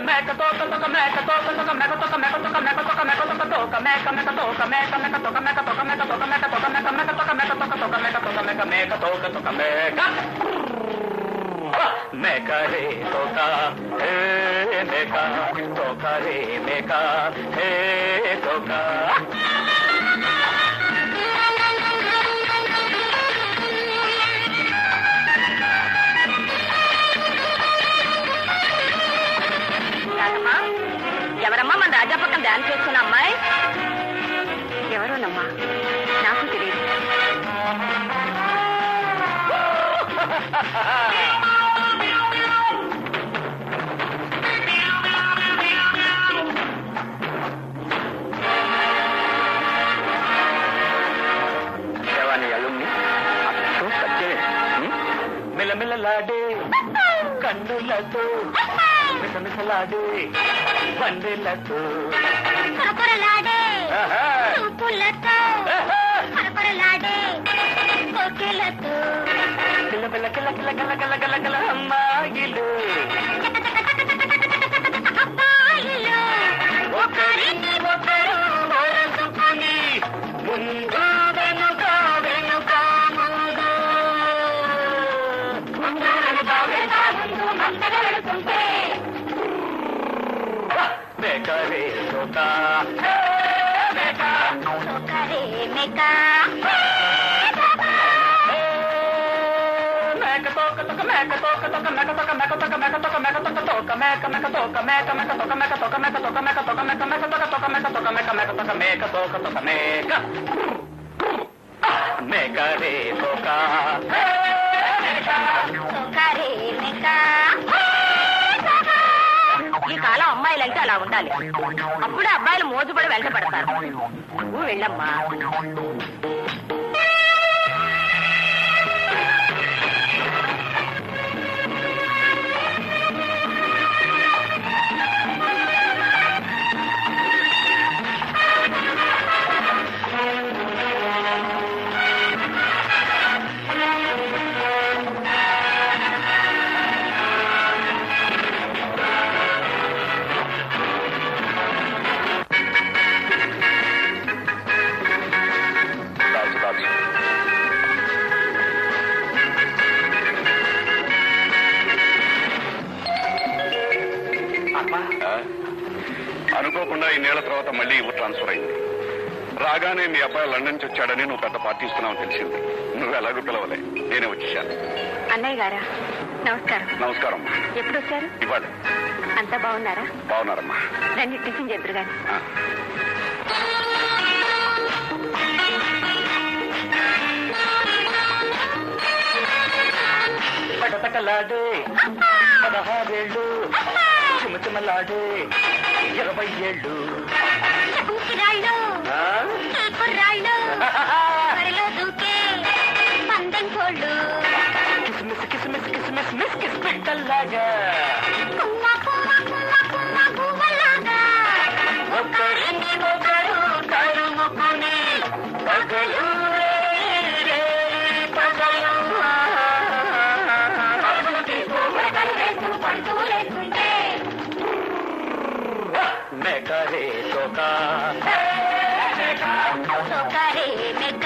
మేక తోక తోక మేక తోక తోక మేక తోక మేక తోక మేక తోక మేక తోక తోక మేక మేక తోక మేక మేక తోక మేక తోక మేక తోక మేక తోక మేక మేక తోక మేక తోక తోక మేక తోక మేక మేక తోక తోక మేక మేక రే తోక హే మేక తోక రే మేక హే తోక రాజమ్మా ఎవరమ్మా మన రాజా పక్కన డాన్స్ చేస్తున్న అమ్మాయి ఎవరోనమ్మా నాకు తెలియదు శవాని అలుమ్ని అప్పు సత్యమే మిలమిలలాడే కన్నులతో మిసమిసలాడే పండులతో కరకరలాడే ఆహా. చూపులతో ఆహా. కరకరలాడే కోకిలతో కిల కిల కిల కిల కిల కిల కిల కిల అమ్మాయిలు అబ్బాయిలు ఒకరిని ఒకరు ఓర్చుకుని ముందు వెనుక వెనుక ముందు ముందు వెనుక వెనుక ముందు మందగా వెళుతుంటే బేకరే తోక బేక ఒకరే మేక మేక తోక తోక మేక తోక తోక మేక తోక మేక తోక మేక తోక మేక తోక తోక మేక మేక తోక మేక మేక తోక మేక తోక మేక తోక మేక తోక మేక మేక తోక తోక మేక తోక మేక మేక తోక మేక తోక తోక మేక మేక రే తోక ఒకరే మేక ఈ కాలం అమ్మాయిలంటే అలా ఉండాలి అప్పుడే అబ్బాయిలు మోజుపడి వెంట పడతారు నువ్వు వెళ్ళమ్మా దాల్చు దాల్చు అమ్మా అనుకోకుండా ఈ నెల తర్వాత మళ్ళీ ఊరు ట్రాన్స్ఫర్ అయింది రాగానే మీ అబ్బాయి లండన్ నుంచి వచ్చాడని నువ్వు పెద్ద పార్టీ ఇస్తున్నావు తెలిసింది నువ్వు ఎలాగో పిలవలే నేనే వచ్చేసాను అన్నయ్య గారా నమస్కారం నమస్కారం అమ్మా ఎప్పుడు వచ్చారు ఇవాళ అంతా బాగున్నారా బాగున్నారమ్మా రండి టిఫిన్ చేద్దరు గాని ఆ. పటపటలాడే పదహారేళ్ళు చిమచిమలాడే ఇరవై ఏళ్ళు కుక్కిరాళ్ళు ఆ? కుర్రాళ్ళు బరిలో దూకే పందెం కోళ్ళు కిస్మిస్ కిస్మిస్ కిస్మిస్ మిస్ కిస్ పెట్టల్లాగా కుమ్మ కుమ్మ కుమ్మ కుమ్మ గువ్వలాగా ఒకరిని ఒకరు తరుముకుని పగలు రేరే పగలు పడుతూ లేకుంటే మేకరే తోక ఒకరే మేక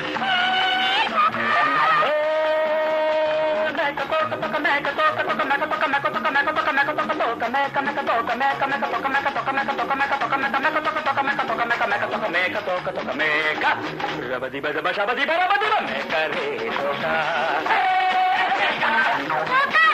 మేక తోక తోక మేక తోక తోక మేక తోక మేక తోక మేక తోక మేక తోక తోక మేక మేక తోక మేక మేక తోక మేక తోక మేక తోక మేక తోక మేక మేక తోక తోక మేక తోక మేక మేక తోక మేక తోక తోక మేక రబది బద బషబది బరబది మేక రే తోక ఒక